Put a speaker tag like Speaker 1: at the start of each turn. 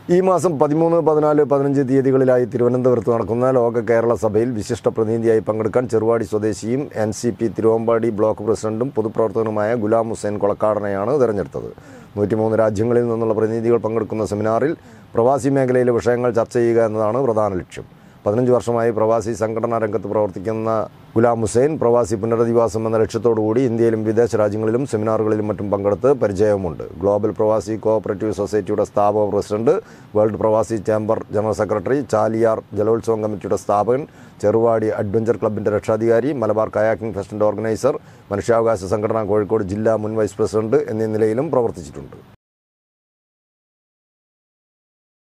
Speaker 1: ഈ മാസം പതിമൂന്ന് പതിനാല് പതിനഞ്ച് തീയതികളിലായി തിരുവനന്തപുരത്ത് നടക്കുന്ന ലോക കേരള സഭയിൽ വിശിഷ്ട പ്രതിനിധിയായി പങ്കെടുക്കാൻ ചെറുവാടി സ്വദേശിയും N C P Thiruvambady block പ്രസിഡന്റും പൊതുപ്രവർത്തകനുമായ ഗുലാം ഹുസൈൻ കൊളക്കാടനെയാണ് തെരഞ്ഞെടുത്തത് നൂറ്റിമൂന്ന് രാജ്യങ്ങളിൽ നിന്നുള്ള പ്രതിനിധികൾ പങ്കെടുക്കുന്ന സെമിനാറിൽ പ്രവാസി മേഖലയിലെ വിഷയങ്ങൾ ചർച്ച ചെയ്യുക എന്നതാണ് പ്രധാന ലക്ഷ്യം പതിനഞ്ച് വർഷമായി പ്രവാസി സംഘടനാ രംഗത്ത് പ്രവർത്തിക്കുന്ന ഗുലാം ഹുസൈൻ പ്രവാസി പുനരധിവാസം എന്ന ലക്ഷ്യത്തോടുകൂടി ഇന്ത്യയിലും വിദേശ രാജ്യങ്ങളിലും സെമിനാറുകളിലും മറ്റും പങ്കെടുത്ത് പരിചയവുമുണ്ട് ഗ്ലോബൽ പ്രവാസി കോഓപ്പറേറ്റീവ് സൊസൈറ്റിയുടെ സ്ഥാപക president world Pravasi chamber general secretary Chaliyar ജലോത്സവം കമ്മിറ്റിയുടെ സ്ഥാപകൻ ചെറുവാടി അഡ്വഞ്ചർ ക്ലബിന്റെ രക്ഷാധികാരി മലബാർ കയാക്കിംഗ് ഫെസ്റ്റിന്റെ ഓർഗനൈസർ മനുഷ്യാവകാശ സംഘടന കോഴിക്കോട് ജില്ലാ മുൻ വൈസ് പ്രസിഡന്റ് എന്നീ നിലയിലും പ്രവർത്തിച്ചിട്ടുണ്ട്